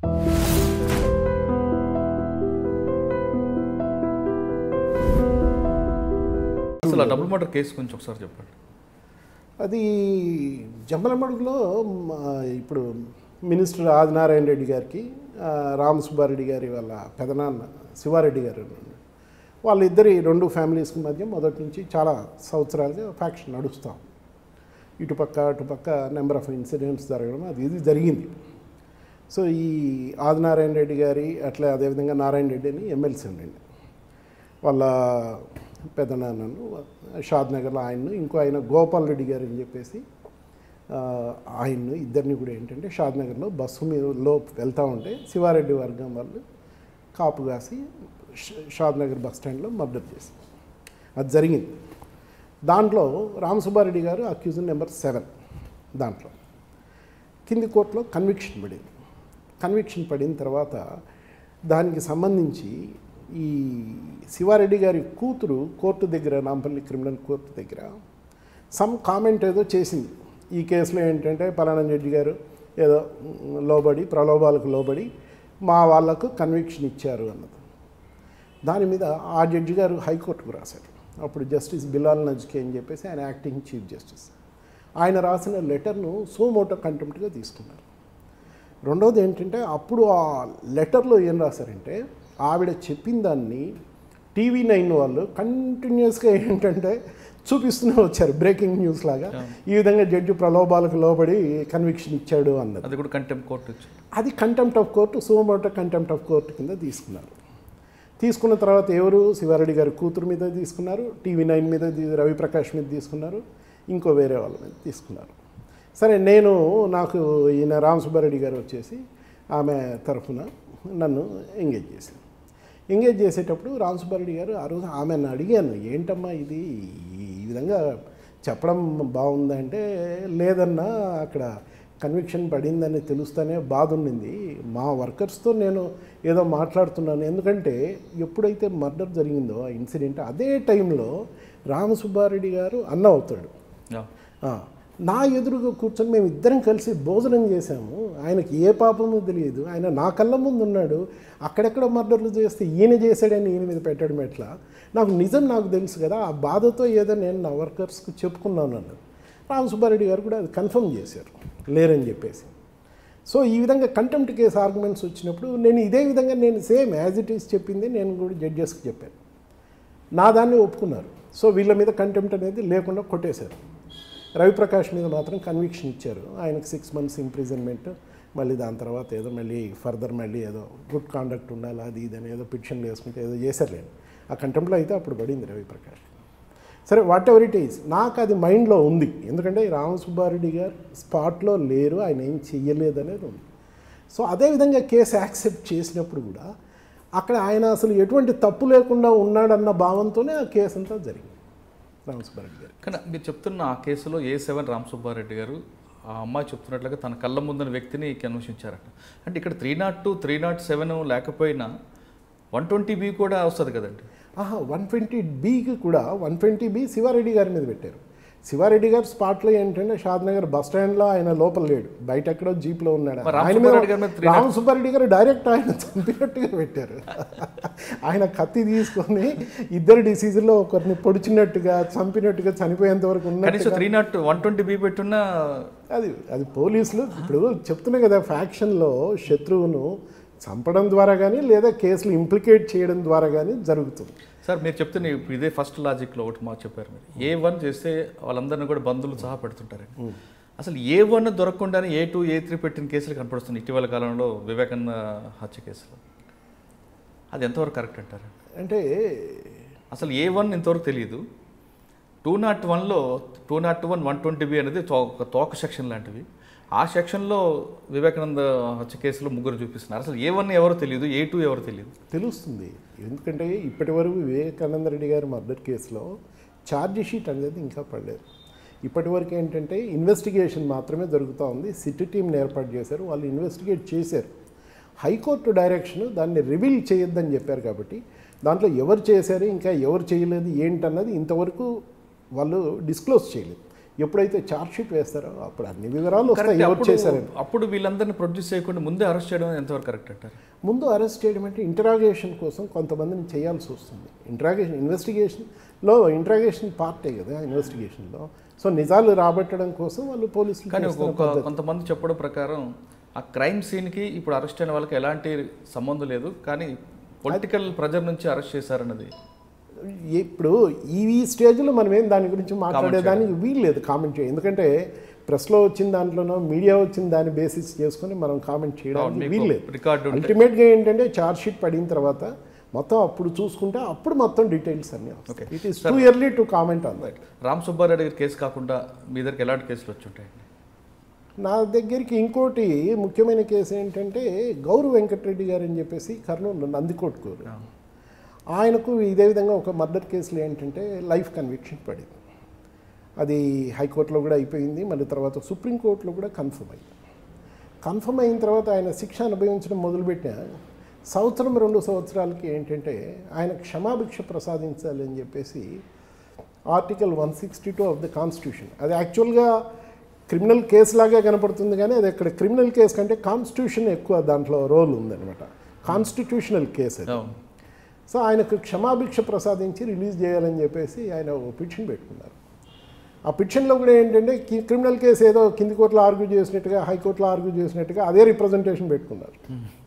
అసలు ఆ double murder case గురించి ఒకసారి చెప్పండి అది జమ్మలమడుగులో మ, ఇప్పుడు మినిస్టర్ ఆదినారాయణ రెడ్డి గారికి ఆ, రామసుబ్బారెడ్డి గారి వాళ్ళ పెదనాన్న శివారెడ్డి గారు ఉన్నారు. వాళ్ళిద్దరి రెండు ఫ్యామిలీస్కి మధ్య మొదటి నుంచి చాలా సంవత్సరాలుగా ఫ్యాక్షన్ నడుస్తాం ఇటుపక్క అటుపక్క నెంబర్ ఆఫ్ ఇన్సిడెంట్స్ జరగడం అది ఇది జరిగింది సో ఈ ఆదినారాయణ రెడ్డి గారి అట్లా అదేవిధంగా నారాయణ రెడ్డి అని ఎమ్మెల్సీ ఉండండి వాళ్ళ పెదనాన్నను షాద్ నగర్లో ఆయన్ను ఇంకో ఆయన గోపాల్ రెడ్డి గారు అని చెప్పేసి ఆ, ఆయన్ను ఇద్దరిని కూడా ఏంటంటే షాద్ నగర్లో బస్సు మీద లో వెళ్తూ ఉంటే శివారెడ్డి వర్గం వాళ్ళు కాపు కాసి ష- షాద్ నగర్ బస్ స్టాండ్లో మర్డర్ చేసి అది జరిగింది దాంట్లో రామసుబ్బారెడ్డి గారు అక్యూజన్ నెంబర్ సెవెన్ దాంట్లో కింది కోర్టులో కన్విక్షన్ పడింది కన్విక్షన్ పడిన తర్వాత దానికి సంబంధించి ఈ శివారెడ్డి గారి కూతురు కోర్టు దగ్గర నాంపల్లి క్రిమినల్ కోర్టు దగ్గర సమ్ కామెంట్ ఏదో చేసింది ఈ కేసులో ఏంటంటే పలానా జడ్జి గారు ఏదో లోబడి ప్రలోభాలకు లోబడి మా వాళ్లకు కన్విక్షన్ ఇచ్చారు అన్నది దాని మీద ఆ జడ్జి గారు హైకోర్టుకు రాశారు అప్పుడు జస్టిస్ బిలాల్ నజ్కే అని చెప్పేసి ఆయన యాక్టింగ్ చీఫ్ జస్టిస్ ఆయన రాసిన లెటర్ను సోమోటో కంటెంప్ట్గా తీసుకున్నారు రెండవది ఏంటంటే అప్పుడు ఆ లెటర్లో ఏం రాశారంటే ఆవిడ చెప్పిన దాన్ని టీవీ నైన్ వాళ్ళు కంటిన్యూస్గా ఏంటంటే చూపిస్తూనే వచ్చారు బ్రేకింగ్ న్యూస్ లాగా ఈ విధంగా జడ్జి ప్రలోభాలకు లోబడి కన్విక్షన్ ఇచ్చాడు అన్నది అది కూడా కంటెంప్ట్ కోర్టు ఇచ్చి అది contempt of court suo motu contempt of court కింద తీసుకున్నారు తీసుకున్న తర్వాత ఎవరు శివారెడ్డి గారి కూతురు మీద తీసుకున్నారు టీవీ నైన్ మీద తీ- రవిప్రకాష్ మీద తీసుకున్నారు ఇంకో వేరే వాళ్ళ మీద తీసుకున్నారు సరే నేను నాకు ఈయన రామసుబ్బారెడ్డి గారు వచ్చేసి ఆమె తరఫున నన్ను ఎంగేజ్ చేశాను ఎంగేజ్ చేసేటప్పుడు రామసుబ్బారెడ్డి గారు ఆ రోజు ఆమెను అడిగాను ఏంటమ్మా ఇది ఈ విధంగా చెప్పడం బాగుందంటే లేదన్నా అక్కడ కన్విక్షన్ పడిందని తెలుస్తూనే బాధ ఉండింది మా వర్కర్స్తో నేను ఏదో మాట్లాడుతున్నాను ఎందుకంటే ఎప్పుడైతే మర్డర్ జరిగిందో ఆ ఇన్సిడెంట్ అదే టైంలో రామసుబ్బారెడ్డి గారు అన్న అవుతాడు యా. ఆ, నా ఎదురుగా కూర్చొని మేము ఇద్దరం కలిసి భోజనం చేశాము ఆయనకి ఏ పాపమో తెలియదు ఆయన నా కళ్ళ ముందు ఉన్నాడు అక్కడెక్కడ మర్డర్లు చేస్తే ఈయన చేశాడని ఈయన మీద పెట్టడం ఎట్లా నాకు నిజం నాకు తెలుసు కదా ఆ బాధతో ఏదో నేను నా వర్కర్స్కి చెప్పుకున్నాను అన్నది రామ్ సుబ్బారెడ్డి గారు కూడా అది కన్ఫర్మ్ చేశారు లేరని చెప్పేసి సో ఈ విధంగా కంటెంప్ట్ కేసు ఆర్గ్యుమెంట్స్ వచ్చినప్పుడు నేను ఇదే విధంగా నేను సేమ్ యాజ్ ఇట్ ఈస్ చెప్పింది నేను కూడా జడ్జెస్కి చెప్పాను నా దాన్ని ఒప్పుకున్నారు సో వీళ్ళ మీద కంటెంప్ట్ అనేది లేకుండా కొట్టేశారు రవిప్రకాష్ మీద మాత్రం కన్విక్షన్ ఇచ్చారు ఆయనకు సిక్స్ మంత్స్ ఇంప్రిజన్మెంట్ మళ్ళీ దాని తర్వాత ఏదో మళ్ళీ ఫర్దర్ మళ్ళీ ఏదో గుడ్ కాండక్ట్ ఉండాలి అది ఇది అని ఏదో పిటిషన్లు వేసుకుంటే ఏదో చేశారు లేదు ఆ కంటెంప్ట్లో అయితే అప్పుడు పడింది రవిప్రకాష్ సరే వాట్ ఎవర్ ఇట్ ఈస్ నాకు అది మైండ్లో ఉంది ఎందుకంటే రామసుబ్బారెడ్డి గారు స్పాట్లో లేరు ఆయన ఏం చెయ్యలేదు అనేది ఉంది సో అదేవిధంగా కేసు యాక్సెప్ట్ చేసినప్పుడు కూడా అక్కడ ఆయన అసలు ఎటువంటి తప్పు లేకుండా ఉన్నాడన్న భావంతోనే ఆ కేసు అంతా జరిగింది రామసుబ్బారెడ్డి గారు కానీ మీరు చెప్తున్న ఆ కేసులో ఏ సెవెన్ రామ్ సుబ్బారెడ్డి గారు ఆ అమ్మాయి చెప్తున్నట్లుగా తన కళ్ళ ముందున్న వ్యక్తిని కన్విషించారట అంటే ఇక్కడ three not two three not seven లేకపోయినా వన్ ట్వంటీ బి కూడా వస్తుంది కదండి ఆహా వన్ ట్వంటీ బీకి కూడా వన్ ట్వంటీ బి శివారెడ్డి గారి మీద పెట్టారు శివారెడ్డి గారు స్పాట్లో ఏంటంటే షాద్నగర్ బస్ స్టాండ్లో ఆయన లోపల లేడు బయట ఎక్కడో జీప్లో ఉన్నాడు మరి రామ్ ఆయన సుబ్బారెడ్డి గారి మీద మీద three రామ్ సుబ్బారెడ్డి గారు డైరెక్ట్ ఆయన చంపినట్టుగా పెట్టారు ఆయన కత్తి తీసుకొని ఇద్దరు డిసీజుల్లో ఒకరిని పొడిచినట్టుగా చంపినట్టుగా చనిపోయేంత వరకు కనీసం ఉన్నట్టుగా three not one twenty B పెట్టున్నా అది అది పోలీసులు ఇప్పుడు చెప్తున్నా కదా ఫ్యాక్షన్లో శత్రువును చంపడం ద్వారా కానీ లేదా కేసులు ఇంప్లికేట్ చేయడం ద్వారా కానీ జరుగుతుంది సార్ మీరు చెప్తున్న ఇప్పుడు ఇదే ఫస్ట్ లాజిక్లో ఒకటి మాకు చెప్పారు మీరు ఏ వన్ చేస్తే వాళ్ళందరినీ కూడా బంధువులు సహా పెడుతుంటారండి అసలు ఏ వన్ దొరకకుండానే ఏ టూ ఏ త్రీ పెట్టిన కేసులు కనపడుతుంది ఇటీవల కాలంలో వివేకానంద హత్య కేసులో అది ఎంతవరకు కరెక్ట్ అంటారు అంటే అసలు ఏ వన్ ఇంతవరకు తెలియదు టూ నాట్ వన్లో two not one one twenty B అనేది తో- ఒక తోక సెక్షన్ లాంటివి ఆ సెక్షన్లో వివేకానంద హత్య కేసులో ముగ్గురు చూపిస్తున్నారు అసలు ఏ వన్ ఎవరో తెలియదు ఏ టూ ఎవరో తెలియదు తెలుస్తుంది ఎందుకంటే ఇప్పటి వరకు వివేకానంద రెడ్డి గారి మర్డర్ కేసులో ఛార్జ్ షీట్ అనేది ఇంకా పడలేదు ఇప్పటి వరకు ఏంటంటే ఇన్వెస్టిగేషన్ మాత్రమే జరుగుతూ ఉంది సిటీ టీంని ఏర్పాటు చేశారు వాళ్ళు ఇన్వెస్టిగేట్ చేశారు హైకోర్టు డైరెక్షన్ దాన్ని రివీల్ చేయొద్దని చెప్పారు కాబట్టి దాంట్లో ఎవరు చేశారు ఇంకా ఎవరు చేయలేదు ఏంటన్నది ఇంతవరకు వాళ్ళు డిస్క్లోజ్ చేయలేదు ఎప్పుడైతే ఛార్జ్ షీట్ వేస్తారో అప్పుడు అన్ని వివరాలు వస్తాయి కరెక్ట్ ఎవరు అప్పుడు చేశారని అప్పుడు వీళ్ళందరినీ ప్రొడ్యూస్ చేయకుండా ముందే అరెస్ట్ చేయడం ఎంతవరకు కరెక్ట్ అంటారు ముందు అరెస్ట్ చేయడం అంటే ఇంటరాగేషన్ కోసం కొంతమందిని చేయాల్సి వస్తుంది ఇంటరాగేషన్ ఇన్వెస్టిగేషన్లో ఇంటరాగేషన్ పార్టే కదా ఇన్వెస్టిగేషన్లో సో నిజాలు రాబట్టడం కోసం వాళ్ళు పోలీసులు కానీ చేస్తున్న ఒక పద్ధతి. కొంతమంది చెప్పడం ప్రకారం ఆ క్రైమ్ సీన్కి ఇప్పుడు అరెస్ట్ అయిన వాళ్ళకి ఎలాంటి సంబంధం లేదు కానీ పొలిటికల్ ప్రెజర్ నుంచి అరెస్ట్ చేశారన్నది ఇప్పుడు ఈ ఈ స్టేజ్లో మనం ఏం దాని గురించి మాట్లాడేదానికి వీల్లేదు కామెంట్ చేయ ఎందుకంటే ప్రెస్లో వచ్చిన దాంట్లోనో మీడియా వచ్చిన దాన్ని బేసిస్ చేసుకొని మనం కామెంట్ చేయడానికి మీకు వీల్లేదు రికార్డు ఉంటే అల్టిమేట్గా ఏంటంటే ఛార్జ్ షీట్ పడిన తర్వాత మొత్తం అప్పుడు చూసుకుంటే అప్పుడు మొత్తం డీటెయిల్స్ అన్నీ Okay. It is too early to comment on that Ram Subbareddy గారి కేసు కాకుండా మీ దగ్గరికి ఎలాంటి కేసులు వచ్చి ఉంటాయండి నా దగ్గరికి ఇంకోటి ముఖ్యమైన కేసు ఏంటంటే గౌరవ్ వెంకటరెడ్డి గారు అని చెప్పేసి కర్నూలు నందికోట్కూరు ఆయనకు ఇదే విధంగా ఒక మర్డర్ కేసులో ఏంటంటే లైఫ్ కన్విక్షన్ పడింది అది హైకోర్టులో కూడా అయిపోయింది మళ్ళీ తర్వాత సుప్రీంకోర్టులో కూడా కన్ఫర్మ్ అయింది కన్ఫర్మ్ అయిన తర్వాత ఆయన శిక్ష అనుభవించడం మొదలుపెట్టిన సంవత్సరం రెండు సంవత్సరాలకి ఏంటంటే ఆయన క్షమాభిక్ష ప్రసాదించాలి అని చెప్పేసి article one sixty two of the constitution అది యాక్చువల్గా క్రిమినల్ కేసు లాగే కనపడుతుంది కానీ అది ఇక్కడ క్రిమినల్ కేసు కంటే కాన్స్టిట్యూషన్ ఎక్కువ దాంట్లో రోల్ ఉందన్నమాట కాన్స్టిట్యూషనల్ కేసు అది అవును సో ఆయనకు క్షమాభిక్ష ప్రసాదించి రిలీజ్ చేయాలని చెప్పేసి ఆయన ఓ పిటిషన్ పెట్టుకున్నారు ఆ పిటిషన్లో కూడా ఏంటంటే కి- క్రిమినల్ కేసు ఏదో కింది కోర్టులో ఆర్గ్యూ చేసినట్టుగా హైకోర్టులో ఆర్గ్యూ చేసినట్టుగా అదే రిప్రజెంటేషన్ పెట్టుకున్నారు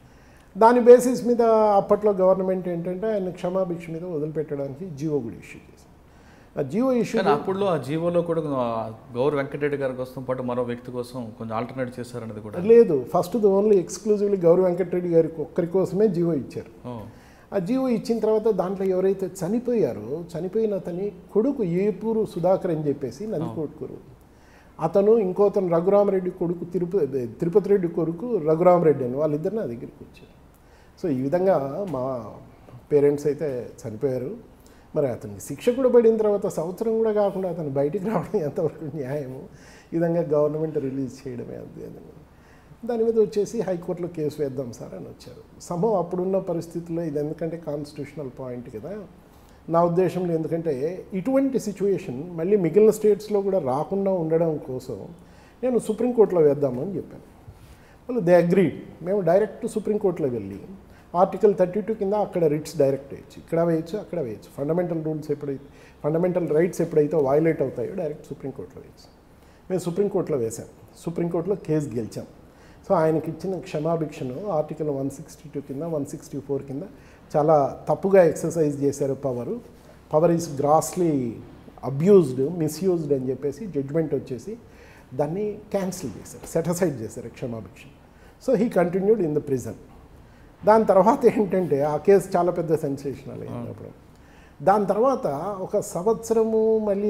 దాని బేసిస్ మీద అప్పట్లో గవర్నమెంట్ ఏంటంటే ఆయన క్షమాభిక్ష మీద వదిలిపెట్టడానికి జీవో కూడా ఇష్యూ చేసింది ఆ జీవో ఇష్యూ కానీ అప్పుడులో ఆ జీవోలో కూడా ఆ గౌర్ వెంకటరెడ్డి గారి కోసం పాటు మరో వ్యక్తి కోసం కొంచెం ఆల్టర్నేట్ చేశారన్నది కూడా లేదు ఫస్ట్ ఓన్లీ ఎక్స్క్లూజివ్లీ గౌరవ వెంకటరెడ్డి గారికి ఒక్కరి కోసమే జీవో ఇచ్చారు ఓ, ఆ జీవో ఇచ్చిన తర్వాత దాంట్లో ఎవరైతే చనిపోయారో చనిపోయిన అతని కొడుకు ఏపూరు సుధాకర్ అని చెప్పేసి నందికోట్కూరు అతను ఇంకోతను రఘురామరెడ్డి కొడుకు తిరుపతి తిరుపతి రెడ్డి కొడుకు రఘురామరెడ్డి అని వాళ్ళిద్దరు నా దగ్గరికి వచ్చారు సో ఈ విధంగా మా పేరెంట్స్ అయితే చనిపోయారు మరి అతనికి శిక్ష కూడా పడిన తర్వాత సంవత్సరం కూడా కాకుండా అతను బయటికి రావడం ఎంతవరకు న్యాయము ఈ విధంగా గవర్నమెంట్ రిలీజ్ చేయడమే అది అది దాని మీద వచ్చేసి హైకోర్టులో కేసు వేద్దాం సార్ అని వచ్చారు సమం అప్పుడున్న పరిస్థితుల్లో ఇది ఎందుకంటే కాన్స్టిట్యూషనల్ పాయింట్ కదా నా ఉద్దేశంలో ఎందుకంటే ఇటువంటి సిచ్యువేషన్ మళ్ళీ మిగిలిన స్టేట్స్లో కూడా రాకుండా ఉండడం కోసం నేను సుప్రీంకోర్టులో వేద్దామని చెప్పాను వాళ్ళు దే అగ్రీడ్ మేము డైరెక్ట్ సుప్రీంకోర్టులో వెళ్ళి ఆర్టికల్ థర్టీ టూ కింద అక్కడ రిట్స్ డైరెక్ట్ వేయచ్చు ఇక్కడ వేయచ్చు అక్కడ వేయచ్చు ఫండమెంటల్ రూల్స్ ఎప్పుడైతే ఫండమెంటల్ రైట్స్ ఎప్పుడైతే వైలేట్ అవుతాయో డైరెక్ట్ సుప్రీంకోర్టులో వేయచ్చు మేము సుప్రీంకోర్టులో వేసాం సుప్రీంకోర్టులో కేసు గెలిచాం సో ఆయనకి ఇచ్చిన క్షమాభిక్షను ఆర్టికల్ వన్ సిక్స్టీ టూ కింద వన్ సిక్స్టీ ఫోర్ కింద చాలా తప్పుగా ఎక్సర్సైజ్ చేశారు power power is grossly abused misused అని చెప్పేసి జడ్జ్మెంట్ వచ్చేసి దాన్ని క్యాన్సిల్ చేశారు సెటసైడ్ చేశారు క్షమాభిక్ష so he continued in the prison దాని తర్వాత ఏంటంటే ఆ కేసు చాలా పెద్ద సెన్సేషనల్ అయినప్పుడు దాని తర్వాత ఒక సంవత్సరము మళ్ళీ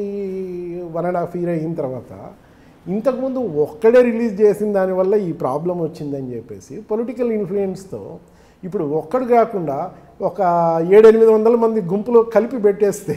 వన్ అండ్ హాఫ్ ఇయర్ అయిన తర్వాత ఇంతకుముందు ఒక్కడే రిలీజ్ చేసిన దానివల్ల ఈ ప్రాబ్లం వచ్చిందని చెప్పేసి పొలిటికల్ ఇన్ఫ్లుయెన్స్తో ఇప్పుడు ఒక్కడు కాకుండా ఒక ఏడెనిమిది వందల మంది గుంపులో కలిపి పెట్టేస్తే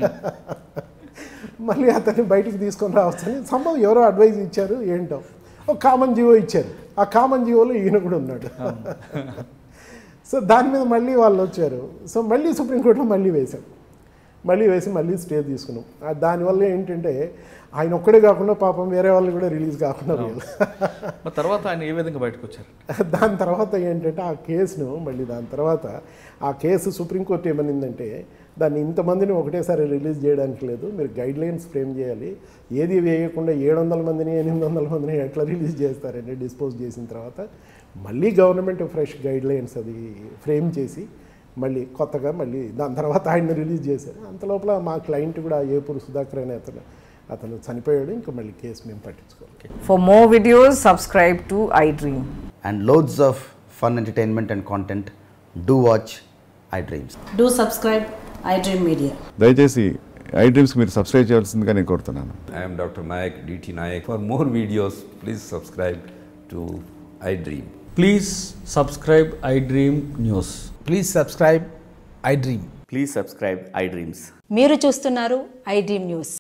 మళ్ళీ అతన్ని బయటికి తీసుకొని రావచ్చని సంభవం ఎవరో అడ్వైజ్ ఇచ్చారు ఏంటో ఒక కామన్ జీవో ఇచ్చారు ఆ కామన్ జీవోలో ఈయన కూడా ఉన్నాడు సో దాని మీద మళ్ళీ వాళ్ళు వచ్చారు సో మళ్ళీ సుప్రీంకోర్టులో మళ్ళీ వేశాం మళ్ళీ వేసి మళ్ళీ స్టే తీసుకున్నాం ఆ దానివల్ల ఏంటంటే ఆయన ఒక్కడే కాకుండా పాపం వేరే వాళ్ళు కూడా రిలీజ్ కాకుండా పోయారు మరి తర్వాత ఆయన ఏ విధంగా బయటకు వచ్చారు దాని తర్వాత ఏంటంటే ఆ కేసును మళ్ళీ దాని తర్వాత ఆ కేసు సుప్రీంకోర్టు ఏమనిందంటే దాన్ని ఇంతమందిని ఒకటేసారి రిలీజ్ చేయడానికి లేదు మీరు గైడ్ లైన్స్ ఫ్రేమ్ చేయాలి ఏది వేయకుండా ఏడు వందల మందిని ఎనిమిది వందల మందిని ఎట్లా రిలీజ్ చేస్తారని డిస్పోజ్ చేసిన తర్వాత మళ్ళీ గవర్నమెంట్ ఫ్రెష్ గైడ్ లైన్స్ అది ఫ్రేమ్ చేసి మళ్ళీ కొత్తగా మళ్ళీ దాని తర్వాత ఆయన్ని రిలీజ్ చేశారు అంత లోపల మా క్లయింట్ కూడా ఏపూరు సుధాకర్ అనే అతను అతను చనిపోయాడు ఇంకా మళ్ళీ కేసు మేము పట్టించుకోవాలి For more videos, subscribe to iDream. and loads of fun entertainment and content, do watch iDreams. Do subscribe iDream Media. దయచేసి ఐ డ్రీమ్స్కి మీరు సబ్స్క్రైబ్ చేయాల్సిందిగా నేను కోరుతున్నాను I am Dr. Nayak, DT Nayak. For more videos, please subscribe to iDream. Please subscribe iDream News. Please subscribe iDream. Please subscribe iDreams. మీరు చూస్తున్నారు I dream news